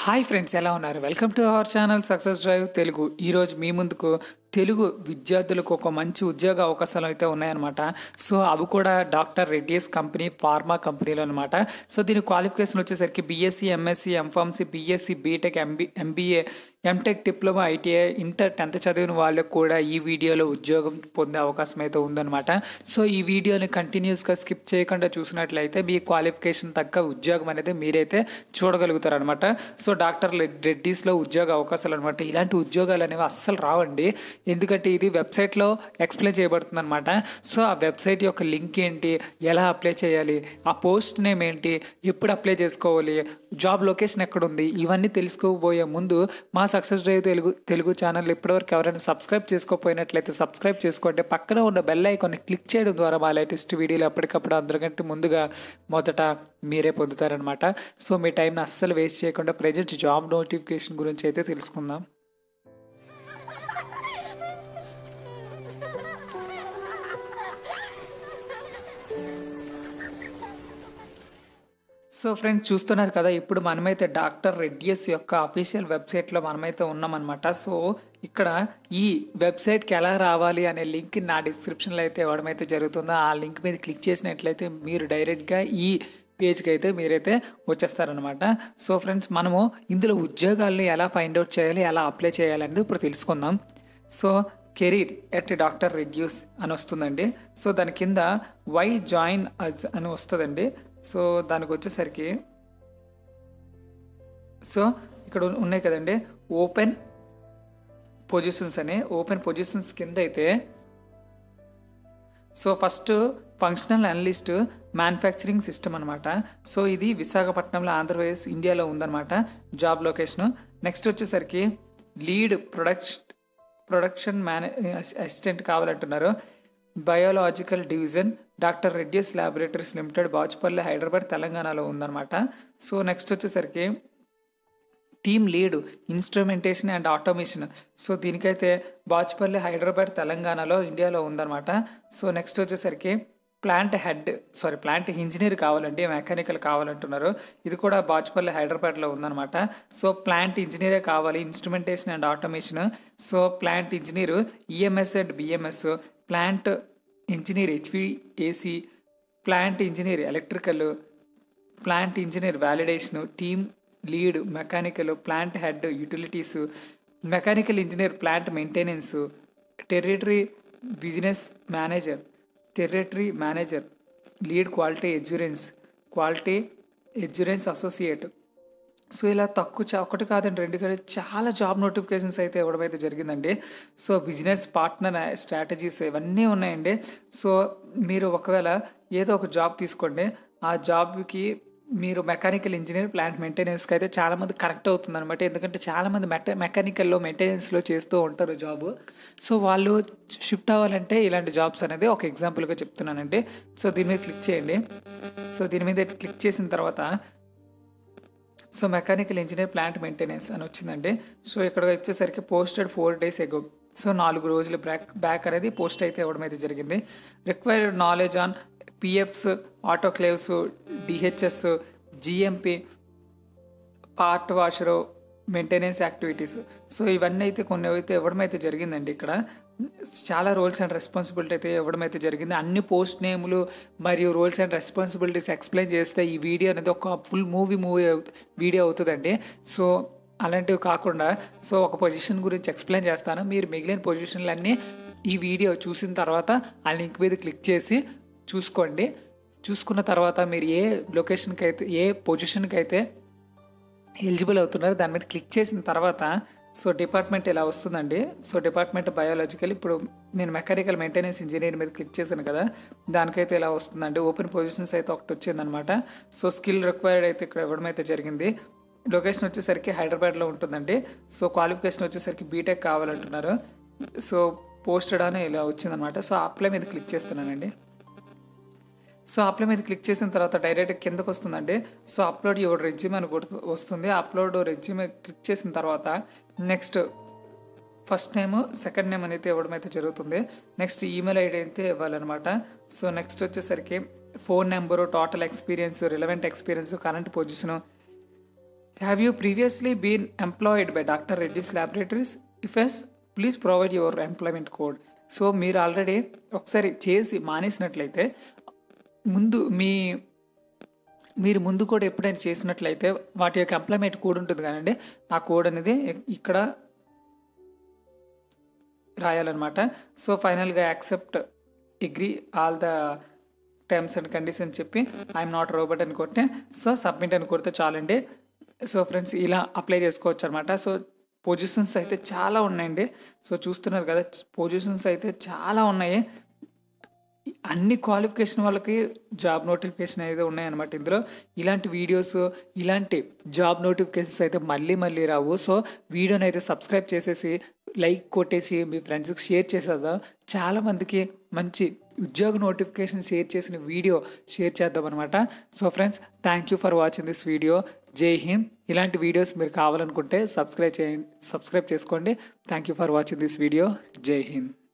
hi friends ఎలా ఉన్నారు welcome to our channel success drive Telugu ఈరోజు మీ ముందుకు తెలుగు విద్యార్థులకు ఒక మంచి ఉద్యోగ అవకాశాలు అయితే ఉన్నాయన్నమాట సో అవి కూడా డాక్టర్ రెడ్డియస్ కంపెనీ ఫార్మా కంపెనీలో అనమాట సో దీని క్వాలిఫికేషన్ వచ్చేసరికి BSc MSc M Pharmacy BSc BTech MB MBA MTech diploma ITI inter tenth చదివిన వాళ్ళకు కూడా ఈ వీడియోలో ఉద్యోగం పొందే అవకాశం అయితే ఉందన్నమాట సో ఈ వీడియోని కంటిన్యూస్గా స్కిప్ చేయకుండా చూసినట్లయితే మీ క్వాలిఫికేషన్ తగ్గ ఉద్యోగం అనేది మీరైతే చూడగలుగుతారు అనమాట సో డాక్టర్ రెడ్డీస్లో ఉద్యోగ అవకాశాలు అనమాట ఇలాంటి ఉద్యోగాలు అనేవి అస్సలు రావండి ఎందుకంటే ఇది వెబ్సైట్లో ఎక్స్ప్లెయిన్ చేయబడుతుంది అనమాట సో ఆ వెబ్సైట్ యొక్క లింక్ ఏంటి ఎలా అప్లై చేయాలి ఆ పోస్ట్ నేమ్ ఏంటి ఎప్పుడు అప్లై చేసుకోవాలి జాబ్ లొకేషన్ ఎక్కడ ఉంది ఇవన్నీ తెలుసుకోబోయే ముందు మా success drive Telugu Telugu channel ఇప్పటివరకు ఎవరైనా సబ్స్క్రైబ్ చేసుకోకపోయినట్లయితే సబ్స్క్రైబ్ చేసుకోండి పక్కన ఉన్న బెల్ ఐకాన్ని క్లిక్ చేయడం ద్వారా మా లేటెస్ట్ వీడియోలు ఎప్పటికప్పుడు అందరికంటే ముందుగా మొదట మీరే పొందుతారనమాట సో మీ టైంని అస్సలు వేస్ట్ చేయకుండా ప్రజెంట్ జాబ్ నోటిఫికేషన్ గురించి అయితే తెలుసుకుందాం సో ఫ్రెండ్స్ చూస్తున్నారు కదా ఇప్పుడు మనమైతే డాక్టర్ రెడ్డియస్ యొక్క అఫీషియల్ వెబ్సైట్లో మనమైతే ఉన్నామన్నమాట సో ఇక్కడ ఈ వెబ్సైట్కి ఎలా రావాలి అనే లింక్ నా డిస్క్రిప్షన్లో అయితే ఇవ్వడం అయితే జరుగుతుందో ఆ లింక్ మీద క్లిక్ చేసినట్లయితే మీరు డైరెక్ట్గా ఈ పేజ్కి అయితే మీరైతే వచ్చేస్తారనమాట సో ఫ్రెండ్స్ మనము ఇందులో ఉద్యోగాలను ఎలా ఫైండ్ అవుట్ చేయాలి ఎలా అప్లై చేయాలి అనేది ఇప్పుడు తెలుసుకుందాం so career at doctor Reddy's అని వస్తుందండి సో దాని కింద వై జాయిన్ అజ్ అని వస్తుందండి సో దానికి వచ్చేసరికి సో ఇక్కడ ఉన్నాయి కదండి ఓపెన్ పొజిషన్స్ అని ఓపెన్ పొజిషన్స్ కింద అయితే so first functional analyst manufacturing system అనమాట సో ఇది విశాఖపట్నంలో ఆంధ్రప్రదేశ్ ఇండియాలో ఉందన్నమాట జాబ్ లొకేషన్ నెక్స్ట్ వచ్చేసరికి లీడ్ ప్రొడక్ట్ ప్రొడక్షన్ మేనే అసిస్టెంట్ కావాలంటున్నారు biological division doctor Reddy's laboratories limited Bachupally Hyderabad తెలంగాణలో ఉందన్నమాట సో నెక్స్ట్ వచ్చేసరికి team lead instrumentation and automation so దీనికైతే బాచుపల్లి హైదరాబాద్ తెలంగాణలో ఇండియాలో ఉందన్నమాట సో నెక్స్ట్ వచ్చేసరికి plant head sorry plant engineer కావాలండి మెకానికల్ కావాలంటున్నారు ఇది కూడా బాచుపల్లి హైదరాబాద్లో ఉందన్నమాట సో ప్లాంట్ ఇంజనీరే కావాలి instrumentation and automation so plant engineer EMS and BMS plant engineer HVAC plant engineer electrical plant engineer validation team lead mechanical plant head utilities mechanical engineer plant maintenance territory business manager territory manager lead quality assurance quality assurance associate so ఇలా తక్కువ చా ఒకటి కాదండి రెండు కాదు చాలా job notifications అయితే ఇవ్వడం అయితే జరిగిందండి సో బిజినెస్ పార్ట్నర్ స్ట్రాటజీస్ ఇవన్నీ ఉన్నాయండి సో మీరు ఒకవేళ ఏదో ఒక జాబ్ తీసుకోండి ఆ జాబ్కి మీరు మెకానికల్ ఇంజనీర్ ప్లాంట్ మెయింటెనెన్స్కి అయితే చాలామంది కరెక్ట్ అవుతుంది అనమాట ఎందుకంటే చాలామంది మెట మెకానికల్లో మెయింటెనెన్స్లో చేస్తూ ఉంటారు జాబ్ సో వాళ్ళు షిఫ్ట్ అవ్వాలంటే ఇలాంటి జాబ్స్ అనేది ఒక ఎగ్జాంపుల్గా చెప్తున్నానండి సో దీని మీద క్లిక్ చేయండి సో దీని మీద క్లిక్ చేసిన తర్వాత so mechanical engineer plant maintenance అని వచ్చిందండి సో ఇక్కడ వచ్చేసరికి posted four days ago so నాలుగు రోజులు బ్యాక్ బ్యాక్ అనేది పోస్ట్ అయితే ఇవ్వడం అయితే జరిగింది required knowledge on PFS autoclaves DHS GMP part washer maintenance activities so ఇవన్నీ అయితే కొన్ని అయితే ఇవ్వడం అయితే జరిగిందండి ఇక్కడ చాలా రోల్స్ అండ్ రెస్పాన్సిబిలిటీ అయితే ఇవ్వడం అయితే జరిగింది అన్ని పోస్ట్ నేములు మరియు రోల్స్ అండ్ రెస్పాన్సిబిలిటీస్ ఎక్స్ప్లెయిన్ చేస్తే ఈ వీడియో అనేది ఒక ఫుల్ మూవీ మూవీ వీడియో అవుతుందండి సో అలాంటివి కాకుండా సో ఒక పొజిషన్ గురించి ఎక్స్ప్లెయిన్ చేస్తాను మీరు మిగిలిన పొజిషన్లన్నీ ఈ వీడియో చూసిన తర్వాత ఆ లింక్ మీద క్లిక్ చేసి చూసుకోండి చూసుకున్న తర్వాత మీరు ఏ లొకేషన్కి అయితే ఏ పొజిషన్కి అయితే ఎలిజిబుల్ అవుతున్నారు దాని మీద క్లిక్ చేసిన తర్వాత సో డిపార్ట్మెంట్ ఇలా వస్తుందండి సో డిపార్ట్మెంట్ బయాలజికల్ ఇప్పుడు నేను మెకానికల్ మెయింటెనెన్స్ ఇంజనీర్ మీద క్లిక్ చేశాను కదా దానికైతే ఇలా వస్తుందండి ఓపెన్ పొజిషన్స్ అయితే ఒకటి వచ్చిందనమాట సో స్కిల్ రిక్వైర్డ్ అయితే ఇక్కడ ఇవ్వడం అయితే జరిగింది లొకేషన్ వచ్చేసరికి హైదరాబాద్లో ఉంటుందండి సో క్వాలిఫికేషన్ వచ్చేసరికి బీటెక్ కావాలంటున్నారు సో పోస్టెడ్ అని ఇలా వచ్చిందనమాట సో అప్లై మీద క్లిక్ చేస్తున్నానండి సో అప్లై మీద క్లిక్ చేసిన తర్వాత డైరెక్ట్ కిందకు వస్తుందండి సో అప్లోడ్ యువర్ రెజ్యూమ్ అని వస్తుంది అప్లోడ్ రెజ్యూమ్ క్లిక్ చేసిన తర్వాత next first name second name అనేది ఇవ్వడం అయితే జరుగుతుంది నెక్స్ట్ ఈమెయిల్ ఐడి అయితే ఇవ్వాలన్నమాట సో నెక్స్ట్ వచ్చేసరికి phone number total experience relevant experience current position have you previously been employed by doctor Reddy's laboratories if yes please provide your employment code so మీరు already ఒకసారి చేసి మానేసినట్లయితే ముందు మీ మీరు ముందు కూడా ఎప్పుడైనా చేసినట్లయితే వాటి యొక్క ఎంప్లాయ్మెంట్ కోడ్ ఉంటుంది కానండి ఆ కోడ్ అనేది ఇక్కడ రాయాలన్నమాట సో ఫైనల్గా accept agree all the terms and condition చెప్పి ఐఎమ్ నాట్ రోబోట్ అని కొట్టే సో సబ్మిట్ అని కొడితే చాలండి సో ఫ్రెండ్స్ ఇలా అప్లై చేసుకోవచ్చు అనమాట సో పొజిషన్స్ అయితే చాలా ఉన్నాయండి సో చూస్తున్నారు కదా పొజిషన్స్ అయితే చాలా ఉన్నాయి అన్ని క్వాలిఫికేషన్ వాళ్ళకి జాబ్ నోటిఫికేషన్ అయితే ఉన్నాయన్నమాట ఇందులో ఇలాంటి వీడియోస్ ఇలాంటి జాబ్ నోటిఫికేషన్స్ అయితే మళ్ళీ మళ్ళీ రావు సో వీడియోని అయితే సబ్స్క్రైబ్ చేసేసి లైక్ కొట్టేసి మీ ఫ్రెండ్స్కి షేర్ చేసేద్దాం చాలామందికి మంచి ఉద్యోగ నోటిఫికేషన్ షేర్ చేసిన వీడియో షేర్ చేద్దాం అనమాట so friends thank you for watching this video Jai Hind ఇలాంటి వీడియోస్ మీరు కావాలనుకుంటే సబ్స్క్రైబ్ చేయండి సబ్స్క్రైబ్ చేసుకోండి thank you for watching this video Jai Hind